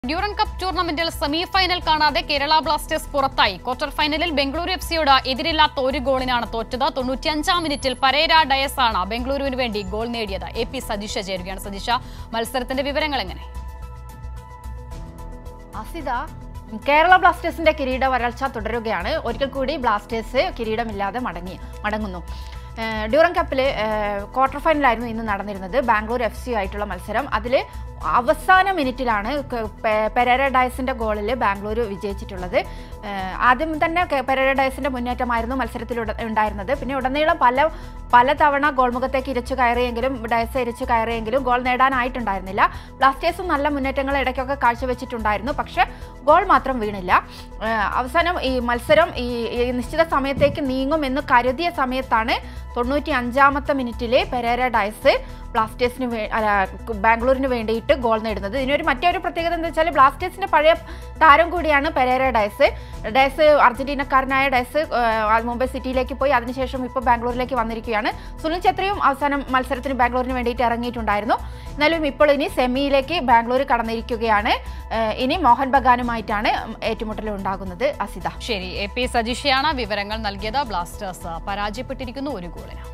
Durand cup ടൂർണമെന്റിൽ semi final കാണാതെ Kerala Blasters പുറത്തായി ക്വാർട്ടർ ഫൈനലിൽ ബംഗളൂരു എഫ് സിയോട് എതിരില്ലാത്ത ഒരു ഗോളിനാണ് തോറ്റത് തൊണ്ണൂറ്റിയഞ്ചാം മിനിറ്റിൽ പരേര ഡയസ് ആണ് ബംഗളൂരുവിന് വേണ്ടി ഗോൾ നേടിയത് എ പി സതീഷ ചേരുകയാണ് സതീഷ മത്സരത്തിന്റെ വിവരങ്ങൾ എങ്ങനെ അസിത കേരള ബ്ലാസ്റ്റേഴ്സിന്റെ കിരീട വരൾച്ച തുടരുകയാണ് ഒരിക്കൽ കൂടി ബ്ലാസ്റ്റേഴ്സ് കിരീടമില്ലാതെ മടങ്ങി മടങ്ങുന്നു ഏഹ് ഡ്യൂറൻ കപ്പിൽ ക്വാർട്ടർ ഫൈനലായിരുന്നു ഇന്ന് നടന്നിരുന്നത് ബാംഗ്ലൂർ എഫ് സി ആയിട്ടുള്ള മത്സരം അതിൽ അവസാന മിനിറ്റിലാണ് ക- പെ- പെരേര ഡയസിന്റെ ഗോളിൽ ബാംഗ്ലൂർ വിജയിച്ചിട്ടുള്ളത് ഏഹ് ആദ്യം തന്നെ കെ- പെരേര ഡയസിന്റെ മുന്നേറ്റമായിരുന്നു മത്സരത്തിൽ ഉട- ഉണ്ടായിരുന്നത് പിന്നെ ഉടനീളം പല പലതവണ ഗോൾമുഖത്തേക്ക് ഇരച്ചു കയറിയെങ്കിലും ഡയസ് ഇരച്ചു കയറിയെങ്കിലും ഗോൾ നേടാനായിട്ടുണ്ടായിരുന്നില്ല ബ്ലാസ്റ്റേഴ്സും നല്ല മുന്നേറ്റങ്ങൾ ഇടയ്ക്കൊക്കെ കാഴ്ചവെച്ചിട്ടുണ്ടായിരുന്നു പക്ഷേ ഗോൾ മാത്രം വീണില്ല ഏഹ് അവസാനം ഈ മത്സരം ഈ ഈ നിശ്ചിത സമയത്തേക്ക് നീങ്ങുമെന്ന് കരുതിയ സമയത്താണ് തൊണ്ണൂറ്റി അഞ്ചാമത്തെ മിനിറ്റിലെ പെരേര ഡയസ് ബ്ലാസ്റ്റേഴ്സിന് വേ അല്ല, ബാംഗ്ലൂരിന് വേണ്ടിയിട്ട് ഗോൾ നേടുന്നത് ഇതിനൊരു മറ്റൊരു പ്രത്യേകത എന്താ വെച്ചാൽ ബ്ലാസ്റ്റേഴ്സിന്റെ പഴയ താരം കൂടിയാണ് പെരേര ഡയസ് ഡയസ് അർജന്റീനക്കാരനായ ഡയസ് ഏഹ്, മുംബൈ സിറ്റിയിലേക്ക് പോയി അതിനുശേഷം ഇപ്പോൾ ബാംഗ്ലൂരിലേക്ക് വന്നിരിക്കുകയാണ് സുനിൽ ഛത്രിയും അവസാനം മത്സരത്തിന് ബാംഗ്ലൂരിന് വേണ്ടിയിട്ട് ഇറങ്ങിയിട്ടുണ്ടായിരുന്നു എന്നാലും ഇപ്പോൾ ഇനി സെമിയിലേക്ക് ബാംഗ്ലൂർ കടന്നിരിക്കുകയാണ് ഏഹ്, ഇനി മോഹൻ ബഗാനുമായിട്ടാണ് ഏറ്റുമുട്ടൽ ഉണ്ടാകുന്നത് അസിത ശരി എ പി സതീഷയാണ് വിവരങ്ങൾ നൽകിയത് ബ്ലാസ്റ്റേഴ്സ് പരാജയപ്പെട്ടിരിക്കുന്നു ഒരു ഗോളിന്